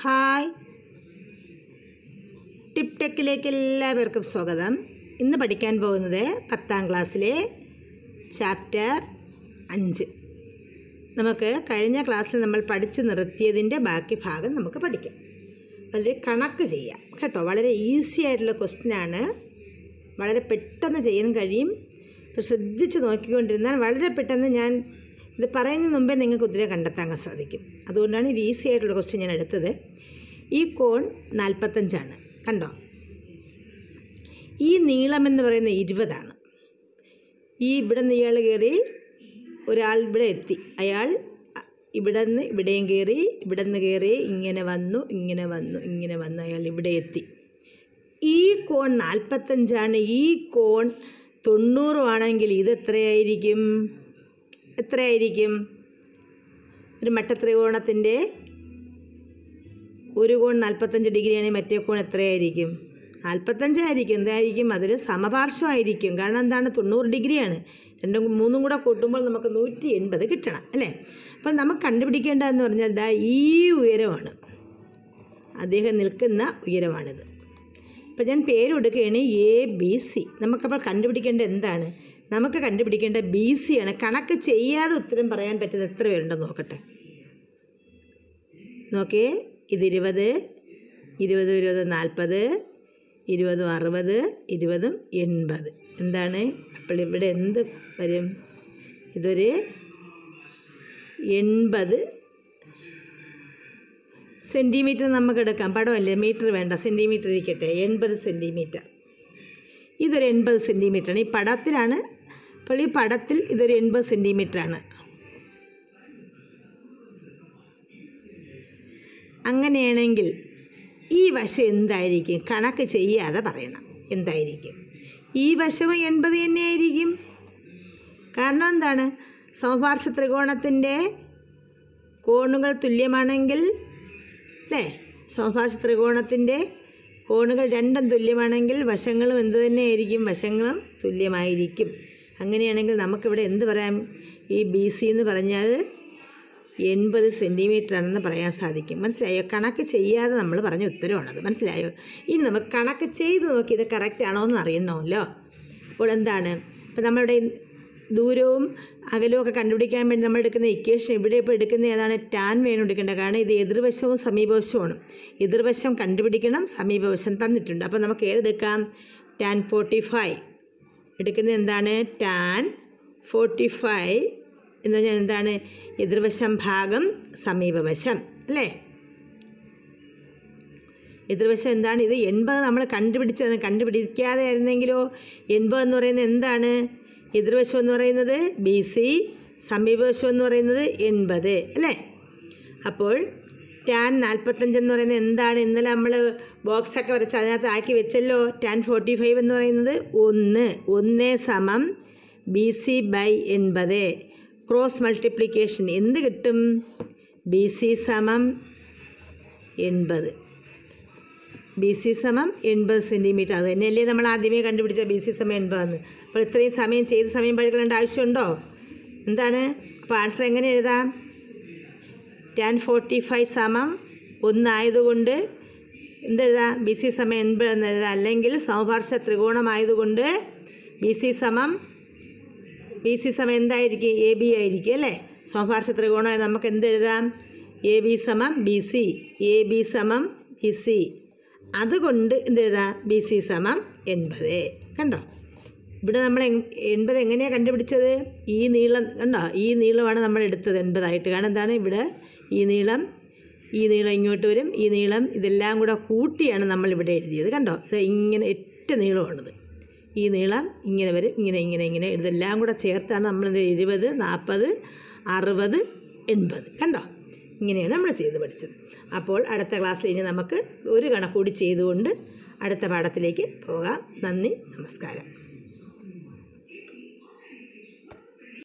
hi tip ടെക്കിലേക്ക് എല്ലാവർക്കും സ്വാഗതം ഇന്ന് പഠിക്കാൻ പോകുന്നത് പത്താം ക്ലാസ്സിലെ ചാപ്റ്റർ അഞ്ച് നമുക്ക് കഴിഞ്ഞ ക്ലാസ്സിൽ നമ്മൾ പഠിച്ചു നിർത്തിയതിൻ്റെ ബാക്കി ഭാഗം നമുക്ക് പഠിക്കാം വളരെ കണക്ക് ചെയ്യാം കേട്ടോ വളരെ ഈസി ആയിട്ടുള്ള ക്വസ്റ്റ്യനാണ് വളരെ പെട്ടെന്ന് ചെയ്യാൻ കഴിയും ഇപ്പോൾ ശ്രദ്ധിച്ച് നോക്കിക്കൊണ്ടിരുന്നാൽ വളരെ പെട്ടെന്ന് ഞാൻ ഇത് പറയുന്നതിന് മുമ്പേ നിങ്ങൾക്ക് ഉത്തരം കണ്ടെത്താൻ സാധിക്കും അതുകൊണ്ടാണ് ഇത് ഈസി ആയിട്ടുള്ള ക്വസ്റ്റ്യൻ ഞാൻ എടുത്തത് ഈ കോൺ നാൽപ്പത്തഞ്ചാണ് കണ്ടോ ഈ നീളം എന്ന് പറയുന്നത് ഇരുപതാണ് ഈ ഇവിടെ നിന്ന് ഇയാൾ കയറി ഒരാൾ ഇവിടെ എത്തി അയാൾ ഇവിടെ നിന്ന് ഇവിടെയും കയറി ഇവിടെ നിന്ന് കയറി ഇങ്ങനെ വന്നു ഇങ്ങനെ വന്നു ഇങ്ങനെ വന്നു അയാൾ ഇവിടെ എത്തി ഈ കോൺ നാൽപ്പത്തഞ്ചാണ് ഈ കോൺ തൊണ്ണൂറും ആണെങ്കിൽ ഇത് എത്രയായിരിക്കും എത്രയായിരിക്കും ഒരു മട്ടത്രികോണത്തിൻ്റെ ഒരു കോൺ നാൽപ്പത്തഞ്ച് ഡിഗ്രിയാണെങ്കിൽ മറ്റേ കോൺ എത്രയായിരിക്കും നാൽപ്പത്തഞ്ചായിരിക്കും എന്തായിരിക്കും അതൊരു സമപാർശ്വമായിരിക്കും കാരണം എന്താണ് തൊണ്ണൂറ് ഡിഗ്രിയാണ് രണ്ടും മൂന്നും കൂടെ കൂട്ടുമ്പോൾ നമുക്ക് നൂറ്റി എൺപത് കിട്ടണം അല്ലേ അപ്പോൾ നമുക്ക് കണ്ടുപിടിക്കേണ്ടതെന്ന് പറഞ്ഞാൽ ദാ ഈ ഉയരമാണ് അദ്ദേഹം നിൽക്കുന്ന ഉയരമാണിത് ഇപ്പം ഞാൻ പേര് കൊടുക്കുകയാണ് എ ബി സി നമുക്കപ്പോൾ കണ്ടുപിടിക്കേണ്ട എന്താണ് നമുക്ക് കണ്ടുപിടിക്കേണ്ട ബി സി ആണ് കണക്ക് ചെയ്യാതെ ഉത്തരം പറയാൻ പറ്റുന്ന എത്ര പേരുണ്ടെന്ന് നോക്കട്ടെ നോക്കിയേ ഇത് ഇരുപത് ഇരുപത് ഇരുപത് നാൽപ്പത് ഇരുപതും അറുപത് ഇരുപതും എൺപത് എന്താണ് അപ്പോൾ ഇവിടെ എന്ത് വരും ഇതൊരു എൺപത് സെൻറ്റിമീറ്റർ നമുക്ക് എടുക്കാം പടമല്ലേ മീറ്റർ വേണ്ട സെൻറ്റിമീറ്റർ ഇരിക്കട്ടെ എൺപത് സെൻറ്റിമീറ്റർ ഇതൊരു എൺപത് സെൻറ്റിമീറ്ററാണ് ഈ പടത്തിലാണ് അപ്പോൾ ഈ പടത്തിൽ ഇതൊരു എൺപത് സെൻറ്റിമീറ്ററാണ് അങ്ങനെയാണെങ്കിൽ ഈ വശം എന്തായിരിക്കും കണക്ക് ചെയ്യാതെ പറയണം എന്തായിരിക്കും ഈ വശവും എൺപത് തന്നെയായിരിക്കും കാരണം എന്താണ് സമപാർശ്വ ത്രികോണത്തിൻ്റെ കോണുകൾ തുല്യമാണെങ്കിൽ അല്ലേ സമപാർശ്വ ത്രികോണത്തിൻ്റെ കോണുകൾ രണ്ടും തുല്യമാണെങ്കിൽ വശങ്ങളും എന്ത് തന്നെയായിരിക്കും വശങ്ങളും തുല്യമായിരിക്കും അങ്ങനെയാണെങ്കിൽ നമുക്കിവിടെ എന്ത് പറയാം ഈ ബി സി എന്ന് പറഞ്ഞാൽ എൺപത് സെൻറ്റിമീറ്റർ ആണെന്ന് പറയാൻ സാധിക്കും മനസ്സിലായോ കണക്ക് ചെയ്യാതെ നമ്മൾ പറഞ്ഞ ഉത്തരവാണത് മനസ്സിലായോ ഇനി നമുക്ക് കണക്ക് ചെയ്ത് നോക്കി ഇത് കറക്റ്റ് ആണോ എന്ന് അറിയണമല്ലോ അപ്പോൾ എന്താണ് ഇപ്പോൾ നമ്മളുടെ ദൂരവും അകലവും ഒക്കെ കണ്ടുപിടിക്കാൻ വേണ്ടി നമ്മൾ എടുക്കുന്ന ഇക്വേഷൻ ഇവിടെ ഇപ്പോൾ എടുക്കുന്ന ഏതാണ് ടാൻ വേണം എടുക്കേണ്ടത് കാരണം ഇത് എതിർവശവും സമീപവശവുമാണ് എതിർവശം കണ്ടുപിടിക്കണം സമീപവശം തന്നിട്ടുണ്ട് അപ്പോൾ നമുക്ക് ഏതെടുക്കാം ടാൻ ഫോർട്ടി ഫൈവ് എടുക്കുന്നത് എന്താണ് ടാൻ ഫോർട്ടി ഫൈവ് എന്ന് പറഞ്ഞാൽ എന്താണ് എതിർവശം ഭാഗം സമീപവശം അല്ലേ എതിർവശം എന്താണ് ഇത് എൺപത് നമ്മൾ കണ്ടുപിടിച്ചത് കണ്ടുപിടിക്കാതെ ആയിരുന്നെങ്കിലോ എൺപത് എന്ന് പറയുന്നത് എന്താണ് എതിർവശം എന്ന് പറയുന്നത് ബി സി സമീപവശം എന്ന് പറയുന്നത് എൺപത് അല്ലേ അപ്പോൾ ടാൻ നാൽപ്പത്തഞ്ച് എന്ന് പറയുന്നത് എന്താണ് ഇന്നലെ നമ്മൾ ബോക്സൊക്കെ വരച്ച് അതിനകത്ത് ആക്കി വെച്ചല്ലോ ടാൻ ഫോർട്ടി ഫൈവ് എന്ന് പറയുന്നത് ഒന്ന് ഒന്ന് സമം ബി സി ബൈ എൺപത് ക്രോസ് മൾട്ടിപ്ലിക്കേഷൻ എന്ത് കിട്ടും ബി സി സമം എൺപത് ബി സി സമം എൺപത് സെൻറ്റിമീറ്റർ അത് തന്നെയല്ലേ നമ്മൾ ആദ്യമേ കണ്ടുപിടിച്ച ബി സി സമയം എൺപതെന്ന് അപ്പോൾ ഇത്രയും സമയം ചെയ്ത് സമയം പഠിക്കേണ്ട ആവശ്യമുണ്ടോ എന്താണ് അപ്പോൾ ആൻസർ എങ്ങനെ എഴുതാം ടാൻ ഫോർട്ടി ഫൈവ് സമം ഒന്നായതുകൊണ്ട് എന്തെഴുതാം ബി സി സമയം എൺപത് എന്ന് എഴുതാം അല്ലെങ്കിൽ സമപാർശ്വ ത്രികോണമായതുകൊണ്ട് ബി സി സമം ബി സി സമം എന്തായിരിക്കും എ ബി ആയിരിക്കും അല്ലേ സമപാർശ്വ ത്രികോണമായി നമുക്ക് എന്തെഴുതാം എ ബി സമം ബി സി എ ബി സമം ബി സി അതുകൊണ്ട് എന്തെഴുതാം ബി സി സമം എൺപത് കണ്ടോ ഇവിടെ നമ്മൾ എൺപത് എങ്ങനെയാണ് കണ്ടുപിടിച്ചത് ഈ നീളം കണ്ടോ ഈ നീളമാണ് നമ്മൾ എടുത്തത് എൺപതായിട്ട് കാരണം എന്താണ് ഇവിടെ ഈ നീളം ഈ നീളം ഇങ്ങോട്ട് വരും ഈ നീളം ഇതെല്ലാം കൂടെ കൂട്ടിയാണ് നമ്മൾ ഇവിടെ എഴുതിയത് കണ്ടോ ഇത് ഇങ്ങനെ എട്ട് നീളമാണിത് ഈ നീളം ഇങ്ങനെ വരും ഇങ്ങനെ ഇങ്ങനെ ഇങ്ങനെ ഇതെല്ലാം കൂടെ ചേർത്താണ് നമ്മൾ ഇരുപത് നാൽപ്പത് അറുപത് എൺപത് കണ്ടോ ഇങ്ങനെയാണ് നമ്മൾ ചെയ്ത് പഠിച്ചത് അപ്പോൾ അടുത്ത ക്ലാസ്സിൽ ഇനി നമുക്ക് ഒരു കണക്കൂടി ചെയ്തുകൊണ്ട് അടുത്ത പാഠത്തിലേക്ക് പോകാം നന്ദി നമസ്കാരം